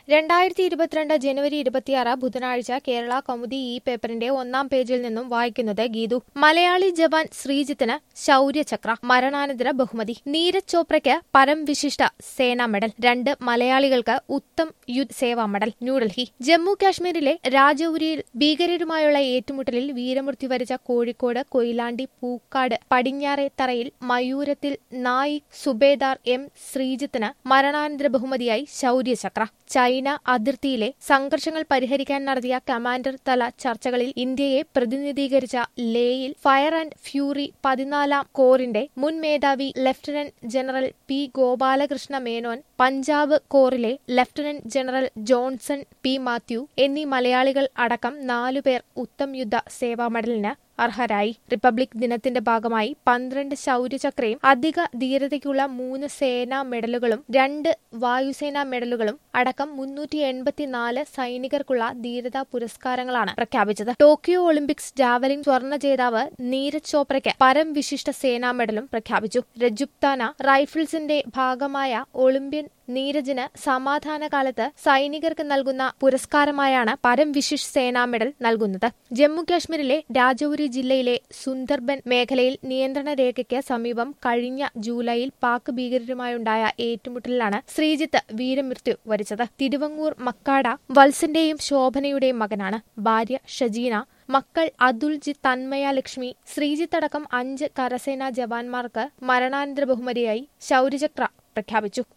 രണ്ടായിരത്തി ഇരുപത്തിരണ്ട് ജനുവരി ഇരുപത്തിയാറ് ബുധനാഴ്ച കേരള കൗമുദി ഈ പേപ്പറിന്റെ ഒന്നാം പേജിൽ നിന്നും വായിക്കുന്നത് ഗീതു മലയാളി ജവാൻ ശ്രീജിത്തിന് ശൌര്യചക്ര മരണാനന്തര ബഹുമതി നീരജ് ചോപ്രയ്ക്ക് പരംവിശിഷ്ട സേനാ മെഡൽ രണ്ട് മലയാളികൾക്ക് ഉത്തം യുദ്ധ് സേവാ മെഡൽ ന്യൂഡൽഹി ജമ്മു കാശ്മീരിലെ രാജൌരിയിൽ ഭീകരരുമായുള്ള ഏറ്റുമുട്ടലിൽ വീരമൃത്യു വരിച്ച കോഴിക്കോട് കൊയിലാണ്ടി പൂക്കാട് പടിഞ്ഞാറേത്തറയിൽ മയൂരത്തിൽ നായിക് സുബേദാർ എം ശ്രീജിത്തിന് മരണാനന്തര ബഹുമതിയായി ശൌര്യചക്ര ചൈന അതിർത്തിയിലെ സംഘർഷങ്ങൾ പരിഹരിക്കാൻ നടത്തിയ കമാൻഡർ തല ചർച്ചകളിൽ ഇന്ത്യയെ പ്രതിനിധീകരിച്ച ലേയിൽ ഫയർ ആൻഡ് ഫ്യൂറി പതിനാലാം കോറിന്റെ മുൻ മേധാവി lieutenant general P Gopalakrishna Menon Punjab കോറിലെ lieutenant general Johnson P Mathew എന്നീ മലയാളികൾ അടക്കം നാലുപേർ ഉത്തം യുദ്ധ സേവാ മെഡലിന് അർഹരായി റിപ്പബ്ലിക് ദിനത്തിന്റെ ഭാഗമായി പന്ത്രണ്ട് ശൌര്യചക്രയും അധിക ധീരതയ്ക്കുള്ള മൂന്ന് സേനാ മെഡലുകളും രണ്ട് വായുസേനാ മെഡലുകളും അടക്കം മുന്നൂറ്റി എൺപത്തിനാല് സൈനികർക്കുള്ള ധീരതാ പുരസ്കാരങ്ങളാണ് പ്രഖ്യാപിച്ചത് ടോക്കിയോ ഒളിമ്പിക്സ് ജാവലിൻ സ്വർണ്ണ ജേതാവ് നീരജ് ചോപ്രയ്ക്ക് പരംവിശിഷ്ട സേനാ മെഡലും പ്രഖ്യാപിച്ചു രജുപ്താന റൈഫിൾസിന്റെ ഭാഗമായ ഒളിമ്പ്യൻ നീരജിന് സമാധാനകാലത്ത് സൈനികർക്ക് നൽകുന്ന പുരസ്കാരമായാണ് പരംവിശിഷ് സേനാ മെഡൽ നൽകുന്നത് ജമ്മു കാശ്മീരിലെ രാജൌരി ജില്ലയിലെ സുന്ദർബൻ മേഖലയിൽ നിയന്ത്രണ രേഖയ്ക്ക് സമീപം കഴിഞ്ഞ ജൂലൈയിൽ പാക് ഭീകരരുമായുണ്ടായ ഏറ്റുമുട്ടലിലാണ് ശ്രീജിത്ത് വീരമൃത്യു വരിച്ചത് തിരുവങ്ങൂർ മക്കാട വത്സന്റെയും ശോഭനയുടെയും മകനാണ് ഭാര്യ ഷജീന മക്കൾ അതുൽജിത്ത് തന്മയ ലക്ഷ്മി ശ്രീജിത്ത് അടക്കം അഞ്ച് കരസേനാ ജവാന്മാർക്ക് മരണാനന്തര ബഹുമതിയായി ശൌര്യചക്ര പ്രഖ്യാപിച്ചു